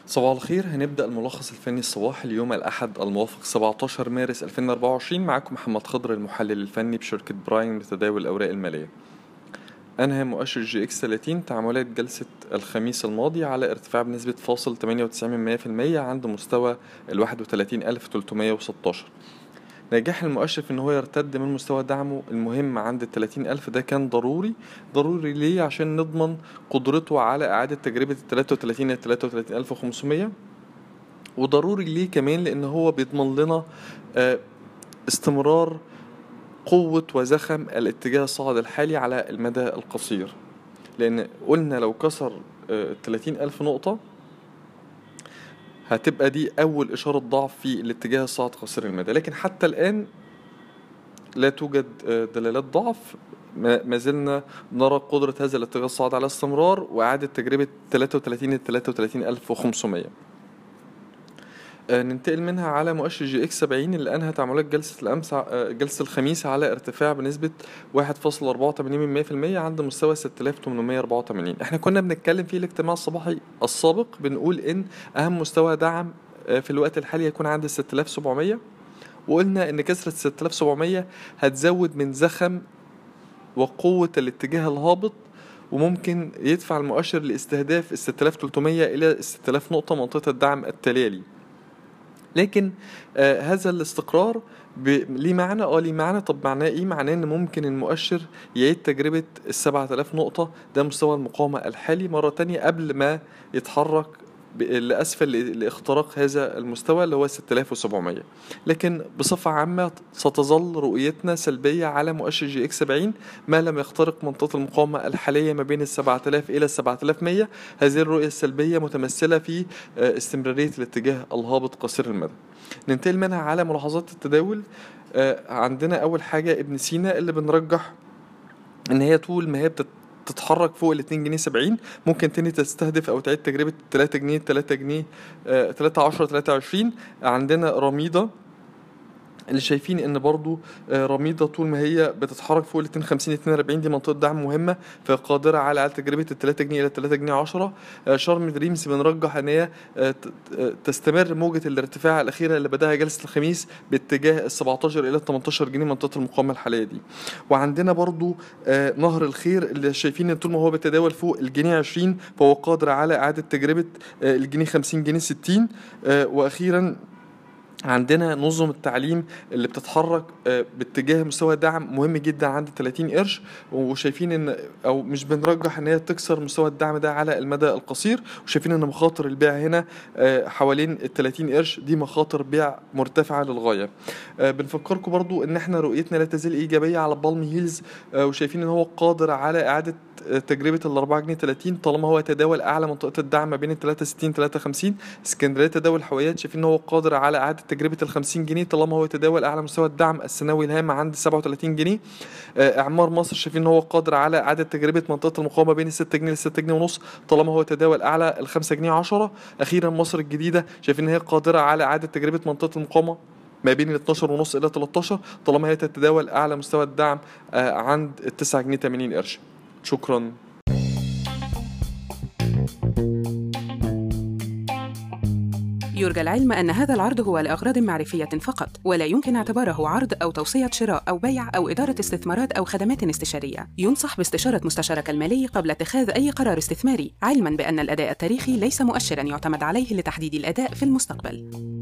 صباح الخير هنبدأ الملخص الفني الصباحي اليوم الأحد الموافق 17 مارس 2024 معكم محمد خضر المحلل الفني بشركة براين لتداول الأوراق المالية أنهى مؤشر جي إكس 30 تعاملات جلسة الخميس الماضي على ارتفاع بنسبة فاصل 98% عند مستوى ال 31316 نجاح المؤشر في ان هو يرتد من مستوى دعمه المهم عند ال 30000 ده كان ضروري ضروري ليه عشان نضمن قدرته على اعادة تجربة ال 33 ل 33500 وضروري ليه كمان لان هو بيضمن لنا آه، استمرار قوة وزخم الاتجاه الصاعد الحالي على المدى القصير لان قلنا لو كسر آه، 30000 نقطة هتبقى دي أول إشارة ضعف في الاتجاه الصاعد قصير المدى لكن حتى الآن لا توجد آه، دلالات ضعف ما ما زلنا نرى قدرة هذا الاتجاه الصاعد على الاستمرار وإعادة تجربة 33 ل 33500 آه، ننتقل منها على مؤشر جي اكس 70 اللي انهى تعاملات جلسه الامس ع- آه، جلسه الخميس على ارتفاع بنسبه 1.84% عند مستوى 6884 احنا كنا بنتكلم في الاجتماع الصباحي السابق بنقول ان اهم مستوى دعم آه، في الوقت الحالي يكون عند 6700 وقلنا ان كسره 6700 هتزود من زخم وقوه الاتجاه الهابط وممكن يدفع المؤشر لاستهداف ال 6300 الى ال 6000 نقطه منطقه الدعم التاليه ليه لكن آه هذا الاستقرار ب... ليه معنى اه ليه معنى طب معناه ايه معناه ان ممكن المؤشر يعيد تجربة ال 7000 نقطة ده مستوى المقاومة الحالي مرة تانية قبل ما يتحرك ب... لأسفل ل- لاختراق هذا المستوى اللي هو 6700 لكن بصفة عامة ستظل رؤيتنا سلبية على مؤشر جي اكس 70 ما لم يخترق منطقة المقاومة الحالية ما بين ال 7000 إلى ال 7100 هذه الرؤية السلبية متمثلة في آه، استمرارية الاتجاه الهابط قصير المدى ننتقل منها على ملاحظات التداول آه، عندنا أول حاجة ابن سينا اللي بنرجح إن هي طول ما هي بتت تتحرك فوق ال 2 جنيه 70 ممكن تاني تستهدف او تعيد تجربه 3 جنيه 3 جنيه آه، 3 10 23 عندنا رميضه اللي شايفين ان برضو آه، رميضه طول ما هي بتتحرك فوق ال 52 42 دي منطقه دعم مهمه فقادره على اعاده تجربه ال 3 جنيه الى 3 جنيه 10 آه، شارم دريمز بنرجح ان هي آه، ت- آه، تستمر موجه الارتفاع الاخيره اللي بداها جلسه الخميس باتجاه ال 17 الى 18 جنيه منطقه المقاومه الحاليه دي وعندنا برضو آه، نهر الخير اللي شايفين ان طول ما هو بيتداول فوق الجنيه 20 فهو قادر على اعاده تجربه آه، الجنيه 50 جنيه 60 آه، واخيرا عندنا نظم التعليم اللي بتتحرك آه، باتجاه مستوى دعم مهم جدا عند 30 قرش وشايفين ان او مش بنرجح ان هي تكسر مستوى الدعم ده على المدى القصير وشايفين ان مخاطر البيع هنا آه، حوالين ال 30 قرش دي مخاطر بيع مرتفعه للغايه آه، بنفكركم برضو ان احنا رؤيتنا لا تزال ايجابيه على بالم هيلز آه، وشايفين ان هو قادر على اعاده آه، تجربه ال 4 جنيه 30 طالما هو يتداول اعلى منطقه الدعم ما بين ال 63 53 اسكندريه تداول حاويات شايفين ان هو قادر على اعاده تجربه ال 50 جنيه طالما هو يتداول اعلى مستوى الدعم السنوي الهام عند 37 جنيه آه، اعمار مصر شايفين ان هو قادر على اعاده تجربه منطقه المقاومه بين ال 6 جنيه ل 6 جنيه ونص طالما هو يتداول اعلى ال 5 جنيه 10 اخيرا مصر الجديده شايفين ان هي قادره على اعاده تجربه منطقه المقاومه ما بين ال 12 ونص الى 13 طالما هي تتداول اعلى مستوى الدعم آه، عند ال 9 جنيه 80 قرش شكرا يرجى العلم أن هذا العرض هو لأغراض معرفية فقط، ولا يمكن اعتباره عرض أو توصية شراء أو بيع أو إدارة استثمارات أو خدمات استشارية. ينصح باستشارة مستشارك المالي قبل اتخاذ أي قرار استثماري، علماً بأن الأداء التاريخي ليس مؤشراً يعتمد عليه لتحديد الأداء في المستقبل.